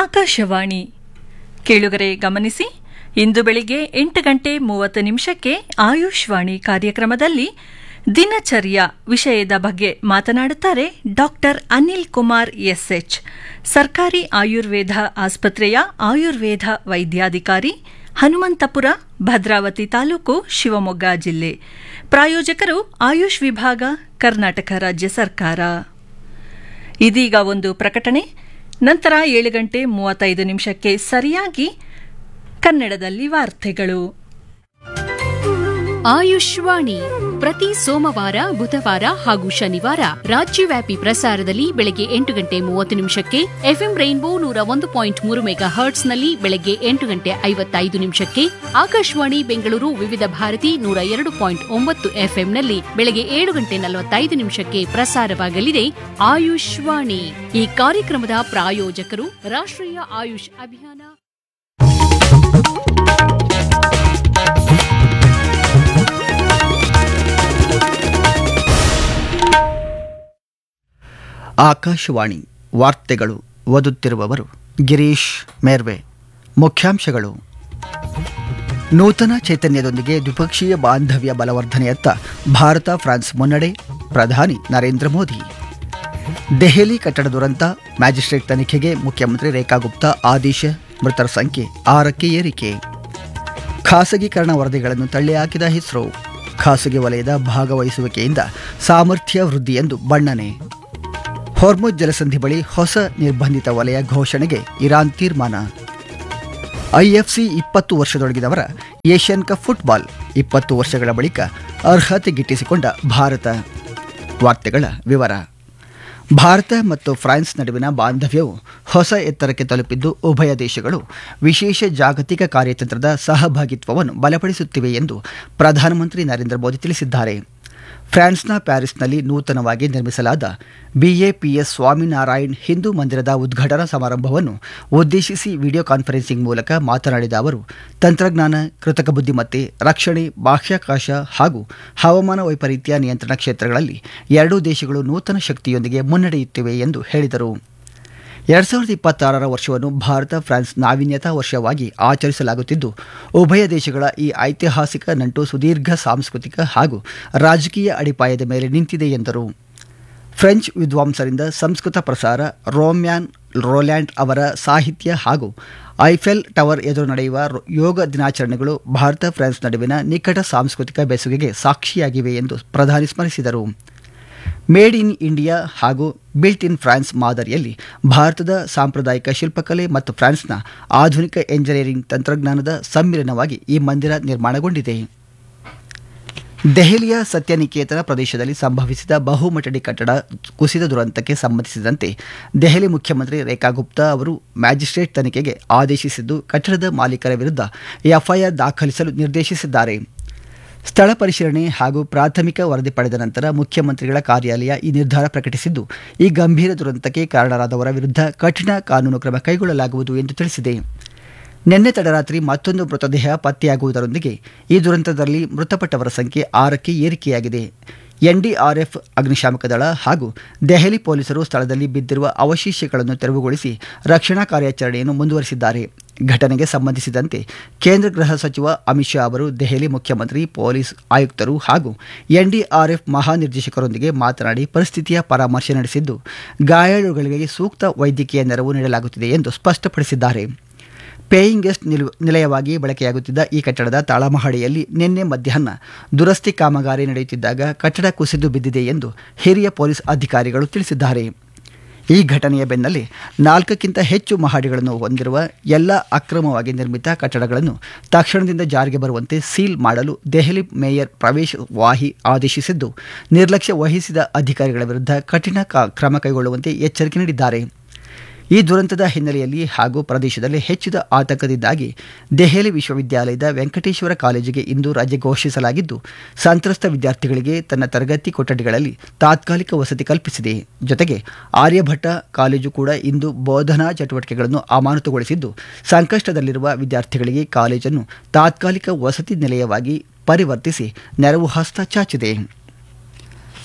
ಆಕಾಶವಾಣಿ ಕೇಳುಗರೆ ಗಮನಿಸಿ ಇಂದು ಬೆಳಿಗ್ಗೆ ಎಂಟು ಗಂಟೆ ಮೂವತ್ತು ನಿಮಿಷಕ್ಕೆ ಆಯುಷ್ವಾಣಿ ಕಾರ್ಯಕ್ರಮದಲ್ಲಿ ದಿನಚರ್ಯ ವಿಷಯದ ಬಗ್ಗೆ ಮಾತನಾಡುತ್ತಾರೆ ಡಾಕ್ಟರ್ ಅನಿಲ್ ಕುಮಾರ್ ಎಸ್ಎಚ್ ಸರ್ಕಾರಿ ಆಯುರ್ವೇದ ಆಸ್ಪತ್ರೆಯ ಆಯುರ್ವೇದ ವೈದ್ಯಾಧಿಕಾರಿ ಹನುಮಂತಪುರ ಭದ್ರಾವತಿ ತಾಲೂಕು ಶಿವಮೊಗ್ಗ ಜಿಲ್ಲೆ ಪ್ರಾಯೋಜಕರು ಆಯುಷ್ ವಿಭಾಗ ಕರ್ನಾಟಕ ರಾಜ್ಯ ಸರ್ಕಾರ ಇದೀಗ ಒಂದು ಪ್ರಕಟಣೆ ನಂತರ ಏಳು ಗಂಟೆ ಮೂವತ್ತೈದು ನಿಮಿಷಕ್ಕೆ ಸರಿಯಾಗಿ ಕನ್ನಡದಲ್ಲಿ ವಾರ್ತೆಗಳು ಆಯುಷ್ವಾಣಿ ಪ್ರತಿ ಸೋಮವಾರ ಬುಧವಾರ ಹಾಗೂ ಶನಿವಾರ ರಾಜ್ಯವ್ಯಾಪಿ ಪ್ರಸಾರದಲ್ಲಿ ಬೆಳಗ್ಗೆ ಎಂಟು ಗಂಟೆ ಮೂವತ್ತು ನಿಮಿಷಕ್ಕೆ ಎಫ್ಎಂ ರೈನ್ಬೋ ನೂರ ಒಂದು ಪಾಯಿಂಟ್ ಮೂರು ಮೆಗಾ ಹರ್ಟ್ಸ್ನಲ್ಲಿ ಬೆಳಗ್ಗೆ ಎಂಟು ಗಂಟೆ ಐವತ್ತೈದು ನಿಮಿಷಕ್ಕೆ ಆಕಾಶವಾಣಿ ಬೆಂಗಳೂರು ವಿವಿಧ ಭಾರತಿ ನೂರ ಎರಡು ಪಾಯಿಂಟ್ ಒಂಬತ್ತು ಎಫ್ಎಂನಲ್ಲಿ ಬೆಳಗ್ಗೆ ಏಳು ಗಂಟೆ ನಲವತ್ತೈದು ನಿಮಿಷಕ್ಕೆ ಪ್ರಸಾರವಾಗಲಿದೆ ಆಯುಷ್ವಾಣಿ ಈ ಕಾರ್ಯಕ್ರಮದ ಪ್ರಾಯೋಜಕರು ರಾಷ್ಟ್ರೀಯ ಆಯುಷ್ ಅಭಿಯಾನ ಆಕಾಶವಾಣಿ ವಾರ್ತೆಗಳು ಓದುತ್ತಿರುವವರು ಗಿರೀಶ್ ಮೇರ್ವೆ ಮುಖ್ಯಾಂಶಗಳು ನೂತನ ಚೈತನ್ಯದೊಂದಿಗೆ ದ್ವಿಪಕ್ಷೀಯ ಬಾಂಧವ್ಯ ಬಲವರ್ಧನೆಯತ್ತ ಭಾರತ ಫ್ರಾನ್ಸ್ ಮುನ್ನಡೆ ಪ್ರಧಾನಿ ನರೇಂದ್ರ ಮೋದಿ ದೆಹಲಿ ಕಟ್ಟಡ ದುರಂತ ಮ್ಯಾಜಿಸ್ಟ್ರೇಟ್ ತನಿಖೆಗೆ ಮುಖ್ಯಮಂತ್ರಿ ರೇಖಾ ಗುಪ್ತಾ ಆದೇಶ ಮೃತರ ಸಂಖ್ಯೆ ಆರಕ್ಕೆ ಏರಿಕೆ ಖಾಸಗೀಕರಣ ವರದಿಗಳನ್ನು ತಳ್ಳಿಹಾಕಿದ ಇಸ್ರೋ ಖಾಸಗಿ ವಲಯದ ಭಾಗವಹಿಸುವಿಕೆಯಿಂದ ಸಾಮರ್ಥ್ಯ ವೃದ್ಧಿ ಎಂದು ಬಣ್ಣನೆ ಹೊರ್ಮುಜ್ ಜಲಸಂಧಿ ಬಳಿ ಹೊಸ ನಿರ್ಬಂಧಿತ ವಲಯ ಘೋಷಣೆಗೆ ಇರಾನ್ ತೀರ್ಮಾನ ಐಎಫ್ಸಿ ಇಪ್ಪತ್ತು ವರ್ಷದೊಳಗಿದವರ ಏಷ್ಯನ್ ಕಪ್ ಫುಟ್ಬಾಲ್ ಇಪ್ಪತ್ತು ವರ್ಷಗಳ ಬಳಿಕ ಅರ್ಹತೆ ಗಿಟ್ಟಿಸಿಕೊಂಡ ಭಾರತ ವಾರ್ತೆಗಳ ವಿವರ ಭಾರತ ಮತ್ತು ಫ್ರಾನ್ಸ್ ನಡುವಿನ ಬಾಂಧವ್ಯವು ಹೊಸ ಎತ್ತರಕ್ಕೆ ತಲುಪಿದ್ದು ಉಭಯ ದೇಶಗಳು ವಿಶೇಷ ಜಾಗತಿಕ ಕಾರ್ಯತಂತ್ರದ ಸಹಭಾಗಿತ್ವವನ್ನು ಬಲಪಡಿಸುತ್ತಿವೆ ಎಂದು ಪ್ರಧಾನಮಂತ್ರಿ ನರೇಂದ್ರ ಮೋದಿ ತಿಳಿಸಿದ್ದಾರೆ ಫ್ರಾನ್ಸ್ನ ಪ್ಯಾರಿಸ್ನಲ್ಲಿ ನೂತನವಾಗಿ ನಿರ್ಮಿಸಲಾದ ಬಿಎಪಿಎಸ್ ಸ್ವಾಮಿನಾರಾಯಣ್ ಹಿಂದೂ ಮಂದಿರದ ಉದ್ಘಾಟನಾ ಸಮಾರಂಭವನ್ನು ಉದ್ದೇಶಿಸಿ ವಿಡಿಯೋ ಕಾನ್ಫರೆನ್ಸಿಂಗ್ ಮೂಲಕ ಮಾತನಾಡಿದ ಅವರು ತಂತ್ರಜ್ಞಾನ ಕೃತಕ ಬುದ್ಧಿಮತ್ತೆ ರಕ್ಷಣೆ ಬಾಹ್ಯಾಕಾಶ ಹಾಗೂ ಹವಾಮಾನ ವೈಪರೀತ್ಯ ನಿಯಂತ್ರಣ ಕ್ಷೇತ್ರಗಳಲ್ಲಿ ಎರಡೂ ದೇಶಗಳು ನೂತನ ಶಕ್ತಿಯೊಂದಿಗೆ ಮುನ್ನಡೆಯುತ್ತಿವೆ ಎಂದು ಹೇಳಿದರು ಎರಡ್ ಸಾವಿರದ ಇಪ್ಪತ್ತಾರರ ವರ್ಷವನ್ನು ಭಾರತ ಫ್ರಾನ್ಸ್ ನಾವೀನ್ಯತಾ ವರ್ಷವಾಗಿ ಆಚರಿಸಲಾಗುತ್ತಿದ್ದು ಉಭಯ ದೇಶಗಳ ಈ ಐತಿಹಾಸಿಕ ನಂಟು ಸುದೀರ್ಘ ಸಾಂಸ್ಕೃತಿಕ ಹಾಗೂ ರಾಜಕೀಯ ಅಡಿಪಾಯದ ಮೇಲೆ ನಿಂತಿದೆ ಎಂದರು ಫ್ರೆಂಚ್ ವಿದ್ವಾಂಸರಿಂದ ಸಂಸ್ಕೃತ ಪ್ರಸಾರ ರೋಮ್ಯಾನ್ ರೋಲ್ಯಾಂಡ್ ಅವರ ಸಾಹಿತ್ಯ ಹಾಗೂ ಐಫೆಲ್ ಟವರ್ ಎದುರು ನಡೆಯುವ ರೋ- ಯೋಗ ದಿನಾಚರಣೆಗಳು ಭಾರತ ಫ್ರಾನ್ಸ್ ನಡುವಿನ ನಿಕಟ ಸಾಂಸ್ಕೃತಿಕ ಬೆಸುಗೆಗೆ ಸಾಕ್ಷಿಯಾಗಿವೆ ಎಂದು ಪ್ರಧಾನಿ ಸ್ಮರಿಸಿದರು ಮೇಡ್ ಇನ್ ಇಂಡಿಯಾ ಹಾಗೂ ಬಿಲ್ಟ್ ಇನ್ ಫ್ರಾನ್ಸ್ ಮಾದರಿಯಲ್ಲಿ ಭಾರತದ ಸಾಂಪ್ರದಾಯಿಕ ಶಿಲ್ಪಕಲೆ ಮತ್ತು ಫ್ರಾನ್ಸ್ನ ಆಧುನಿಕ ಎಂಜಿನಿಯರಿಂಗ್ ತಂತ್ರಜ್ಞಾನದ ಸಮ್ಮಿಲನವಾಗಿ ಈ ಮಂದಿರ ನಿರ್ಮಾಣಗೊಂಡಿದೆ ದೆಹಲಿಯ ಸತ್ಯನಿಕೇತನ ಪ್ರದೇಶದಲ್ಲಿ ಸಂಭವಿಸಿದ ಬಹುಮಟ್ಟಡಿ ಕಟ್ಟಡ ಕುಸಿದ ದುರಂತಕ್ಕೆ ಸಂಬಂಧಿಸಿದಂತೆ ದೆಹಲಿ ಮುಖ್ಯಮಂತ್ರಿ ರೇಖಾ ಗುಪ್ತಾ ಅವರು ಮ್ಯಾಜಿಸ್ಟ್ರೇಟ್ ತನಿಖೆಗೆ ಆದೇಶಿಸಿದ್ದು ಕಟ್ಟಡದ ಮಾಲೀಕರ ವಿರುದ್ಧ ಎಫ್ಐಆರ್ ದಾಖಲಿಸಲು ನಿರ್ದೇಶಿಸಿದ್ದಾರೆ ಸ್ಥಳ ಪರಿಶೀಲನೆ ಹಾಗೂ ಪ್ರಾಥಮಿಕ ವರದಿ ಪಡೆದ ನಂತರ ಮುಖ್ಯಮಂತ್ರಿಗಳ ಕಾರ್ಯಾಲಯ ಈ ನಿರ್ಧಾರ ಪ್ರಕಟಿಸಿದ್ದು ಈ ಗಂಭೀರ ದುರಂತಕ್ಕೆ ಕಾರಣರಾದವರ ವಿರುದ್ಧ ಕಠಿಣ ಕಾನೂನು ಕ್ರಮ ಕೈಗೊಳ್ಳಲಾಗುವುದು ಎಂದು ತಿಳಿಸಿದೆ ನಿನ್ನೆ ತಡರಾತ್ರಿ ಮತ್ತೊಂದು ಮೃತದೇಹ ಪತ್ತೆಯಾಗುವುದರೊಂದಿಗೆ ಈ ದುರಂತದಲ್ಲಿ ಮೃತಪಟ್ಟವರ ಸಂಖ್ಯೆ ಆರಕ್ಕೆ ಏರಿಕೆಯಾಗಿದೆ ಎನ್ಡಿಆರ್ಎಫ್ ಅಗ್ನಿಶಾಮಕ ದಳ ಹಾಗೂ ದೆಹಲಿ ಪೊಲೀಸರು ಸ್ಥಳದಲ್ಲಿ ಬಿದ್ದಿರುವ ಅವಶೇಷಗಳನ್ನು ತೆರವುಗೊಳಿಸಿ ರಕ್ಷಣಾ ಕಾರ್ಯಾಚರಣೆಯನ್ನು ಮುಂದುವರಿಸಿದ್ದಾರೆ ಘಟನೆಗೆ ಸಂಬಂಧಿಸಿದಂತೆ ಕೇಂದ್ರ ಗೃಹ ಸಚಿವ ಅಮಿತ್ ಶಾ ಅವರು ದೆಹಲಿ ಮುಖ್ಯಮಂತ್ರಿ ಪೊಲೀಸ್ ಆಯುಕ್ತರು ಹಾಗೂ ಎನ್ಡಿಆರ್ಎಫ್ ಮಹಾನಿರ್ದೇಶಕರೊಂದಿಗೆ ಮಾತನಾಡಿ ಪರಿಸ್ಥಿತಿಯ ಪರಾಮರ್ಶೆ ನಡೆಸಿದ್ದು ಗಾಯಾಳುಗಳಿಗೆ ಸೂಕ್ತ ವೈದ್ಯಕೀಯ ನೆರವು ನೀಡಲಾಗುತ್ತಿದೆ ಎಂದು ಸ್ಪಷ್ಟಪಡಿಸಿದ್ದಾರೆ ಪೇಯಿಂಗ್ ಗೆಸ್ಟ್ ನಿಲು ನಿಲಯವಾಗಿ ಬಳಕೆಯಾಗುತ್ತಿದ್ದ ಈ ಕಟ್ಟಡದ ತಳಮಹಡಿಯಲ್ಲಿ ನಿನ್ನೆ ಮಧ್ಯಾಹ್ನ ದುರಸ್ತಿ ಕಾಮಗಾರಿ ನಡೆಯುತ್ತಿದ್ದಾಗ ಕಟ್ಟಡ ಕುಸಿದು ಬಿದ್ದಿದೆ ಎಂದು ಹಿರಿಯ ಪೊಲೀಸ್ ಅಧಿಕಾರಿಗಳು ತಿಳಿಸಿದ್ದಾರೆ ಈ ಘಟನೆಯ ಬೆನ್ನಲ್ಲೇ ನಾಲ್ಕಕ್ಕಿಂತ ಹೆಚ್ಚು ಮಹಡಿಗಳನ್ನು ಹೊಂದಿರುವ ಎಲ್ಲ ಅಕ್ರಮವಾಗಿ ನಿರ್ಮಿತ ಕಟ್ಟಡಗಳನ್ನು ತಕ್ಷಣದಿಂದ ಜಾರಿಗೆ ಬರುವಂತೆ ಸೀಲ್ ಮಾಡಲು ದೆಹಲಿ ಮೇಯರ್ ಪ್ರವೇಶ್ ವಾಹಿ ಆದೇಶಿಸಿದ್ದು ನಿರ್ಲಕ್ಷ್ಯ ವಹಿಸಿದ ಅಧಿಕಾರಿಗಳ ವಿರುದ್ಧ ಕಠಿಣ ಕ- ಕ್ರಮ ಕೈಗೊಳ್ಳುವಂತೆ ಎಚ್ಚರಿಕೆ ನೀಡಿದ್ದಾರೆ ಈ ದುರಂತದ ಹಿನ್ನೆಲೆಯಲ್ಲಿ ಹಾಗೂ ಪ್ರದೇಶದಲ್ಲಿ ಹೆಚ್ಚಿದ ಆತಂಕದಿಂದಾಗಿ ದೆಹಲಿ ವಿಶ್ವವಿದ್ಯಾಲಯದ ವೆಂಕಟೇಶ್ವರ ಕಾಲೇಜಿಗೆ ಇಂದು ರಜೆ ಘೋಷಿಸಲಾಗಿದ್ದು ಸಂತ್ರಸ್ತ ವಿದ್ಯಾರ್ಥಿಗಳಿಗೆ ತನ್ನ ತರಗತಿ ಕೊಠಡಿಗಳಲ್ಲಿ ತಾತ್ಕಾಲಿಕ ವಸತಿ ಕಲ್ಪಿಸಿದೆ ಜೊತೆಗೆ ಆರ್ಯಭಟ್ಟ ಕಾಲೇಜು ಕೂಡ ಇಂದು ಬೋಧನಾ ಚಟುವಟಿಕೆಗಳನ್ನು ಅಮಾನತುಗೊಳಿಸಿದ್ದು ಸಂಕಷ್ಟದಲ್ಲಿರುವ ವಿದ್ಯಾರ್ಥಿಗಳಿಗೆ ಕಾಲೇಜನ್ನು ತಾತ್ಕಾಲಿಕ ವಸತಿ ನಿಲಯವಾಗಿ ಪರಿವರ್ತಿಸಿ ನೆರವು ಹಸ್ತ ಚಾಚಿದೆ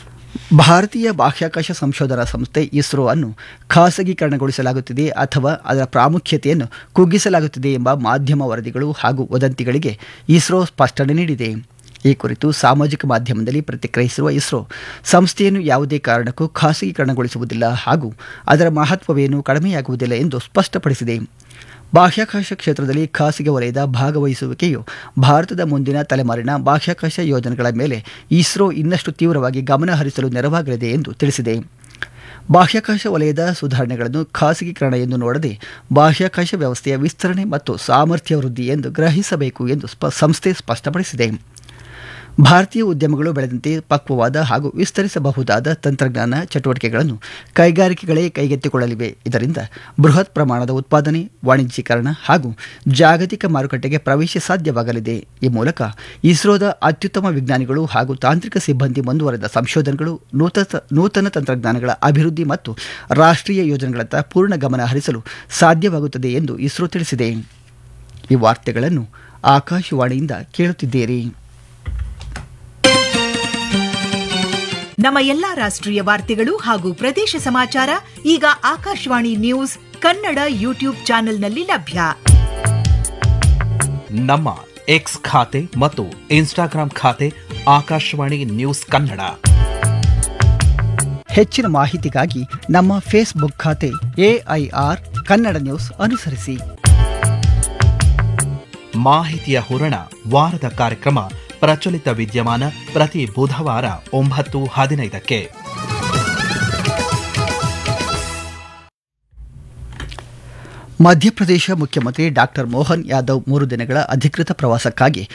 ಭಾರತೀಯ ಬಾಹ್ಯಾಕಾಶ ಸಂಶೋಧನಾ ಸಂಸ್ಥೆ ಇಸ್ರೋ ಅನ್ನು ಖಾಸಗೀಕರಣಗೊಳಿಸಲಾಗುತ್ತಿದೆ ಅಥವಾ ಅದರ ಪ್ರಾಮುಖ್ಯತೆಯನ್ನು ಕುಗ್ಗಿಸಲಾಗುತ್ತಿದೆ ಎಂಬ ಮಾಧ್ಯಮ ವರದಿಗಳು ಹಾಗೂ ವದಂತಿಗಳಿಗೆ ಇಸ್ರೋ ಸ್ಪಷ್ಟನೆ ನೀಡಿದೆ ಈ ಕುರಿತು ಸಾಮಾಜಿಕ ಮಾಧ್ಯಮದಲ್ಲಿ ಪ್ರತಿಕ್ರಿಯಿಸಿರುವ ಇಸ್ರೋ ಸಂಸ್ಥೆಯನ್ನು ಯಾವುದೇ ಕಾರಣಕ್ಕೂ ಖಾಸಗೀಕರಣಗೊಳಿಸುವುದಿಲ್ಲ ಹಾಗೂ ಅದರ ಮಹತ್ವವೇನು ಕಡಿಮೆಯಾಗುವುದಿಲ್ಲ ಎಂದು ಸ್ಪಷ್ಟಪಡಿಸಿದೆ ಬಾಹ್ಯಾಕಾಶ ಕ್ಷೇತ್ರದಲ್ಲಿ ಖಾಸಗಿ ವಲಯದ ಭಾಗವಹಿಸುವಿಕೆಯು ಭಾರತದ ಮುಂದಿನ ತಲೆಮಾರಿನ ಬಾಹ್ಯಾಕಾಶ ಯೋಜನೆಗಳ ಮೇಲೆ ಇಸ್ರೋ ಇನ್ನಷ್ಟು ತೀವ್ರವಾಗಿ ಗಮನ ಹರಿಸಲು ನೆರವಾಗಲಿದೆ ಎಂದು ತಿಳಿಸಿದೆ ಬಾಹ್ಯಾಕಾಶ ವಲಯದ ಸುಧಾರಣೆಗಳನ್ನು ಖಾಸಗೀಕರಣ ಎಂದು ನೋಡದೆ ಬಾಹ್ಯಾಕಾಶ ವ್ಯವಸ್ಥೆಯ ವಿಸ್ತರಣೆ ಮತ್ತು ಸಾಮರ್ಥ್ಯ ವೃದ್ಧಿ ಎಂದು ಗ್ರಹಿಸಬೇಕು ಎಂದು ಸ್ಪ ಸಂಸ್ಥೆ ಸ್ಪಷ್ಟಪಡಿಸಿದೆ ಭಾರತೀಯ ಉದ್ಯಮಗಳು ಬೆಳೆದಂತೆ ಪಕ್ವವಾದ ಹಾಗೂ ವಿಸ್ತರಿಸಬಹುದಾದ ತಂತ್ರಜ್ಞಾನ ಚಟುವಟಿಕೆಗಳನ್ನು ಕೈಗಾರಿಕೆಗಳೇ ಕೈಗೆತ್ತಿಕೊಳ್ಳಲಿವೆ ಇದರಿಂದ ಬೃಹತ್ ಪ್ರಮಾಣದ ಉತ್ಪಾದನೆ ವಾಣಿಜ್ಯೀಕರಣ ಹಾಗೂ ಜಾಗತಿಕ ಮಾರುಕಟ್ಟೆಗೆ ಪ್ರವೇಶ ಸಾಧ್ಯವಾಗಲಿದೆ ಈ ಮೂಲಕ ಇಸ್ರೋದ ಅತ್ಯುತ್ತಮ ವಿಜ್ಞಾನಿಗಳು ಹಾಗೂ ತಾಂತ್ರಿಕ ಸಿಬ್ಬಂದಿ ಮುಂದುವರೆದ ಸಂಶೋಧನೆಗಳು ನೂತನ ನೂತನ ತಂತ್ರಜ್ಞಾನಗಳ ಅಭಿವೃದ್ಧಿ ಮತ್ತು ರಾಷ್ಟ್ರೀಯ ಯೋಜನೆಗಳತ್ತ ಪೂರ್ಣ ಗಮನ ಹರಿಸಲು ಸಾಧ್ಯವಾಗುತ್ತದೆ ಎಂದು ಇಸ್ರೋ ತಿಳಿಸಿದೆ ಈ ವಾರ್ತೆಗಳನ್ನು ಆಕಾಶವಾಣಿಯಿಂದ ಕೇಳುತ್ತಿದ್ದೀರಿ ನಮ್ಮ ಎಲ್ಲಾ ರಾಷ್ಟ್ರೀಯ ವಾರ್ತೆಗಳು ಹಾಗೂ ಪ್ರದೇಶ ಸಮಾಚಾರ ಈಗ ಆಕಾಶವಾಣಿ ನ್ಯೂಸ್ ಕನ್ನಡ ಯೂಟ್ಯೂಬ್ ಚಾನೆಲ್ನಲ್ಲಿ ಲಭ್ಯ ನಮ್ಮ ಎಕ್ಸ್ ಖಾತೆ ಮತ್ತು ಇನ್ಸ್ಟಾಗ್ರಾಂ ಖಾತೆ ಆಕಾಶವಾಣಿ ನ್ಯೂಸ್ ಕನ್ನಡ ಹೆಚ್ಚಿನ ಮಾಹಿತಿಗಾಗಿ ನಮ್ಮ ಫೇಸ್ಬುಕ್ ಖಾತೆ ಎಐಆರ್ ಕನ್ನಡ ನ್ಯೂಸ್ ಅನುಸರಿಸಿ ಮಾಹಿತಿಯ ಹೂರಣ ವಾರದ ಕಾರ್ಯಕ್ರಮ ಪ್ರಚಲಿತ ವಿದ್ಯಮಾನ ಪ್ರತಿ ಬುಧವಾರ ಒಂಬತ್ತು ಹದಿನೈದಕ್ಕೆ ಮಧ್ಯಪ್ರದೇಶ ಮುಖ್ಯಮಂತ್ರಿ ಡಾಕ್ಟರ್ ಮೋಹನ್ ಯಾದವ್ ಮೂರು ದಿನಗಳ ಅಧಿಕೃತ ಪ್ರವಾಸಕ್ಕಾಗಿ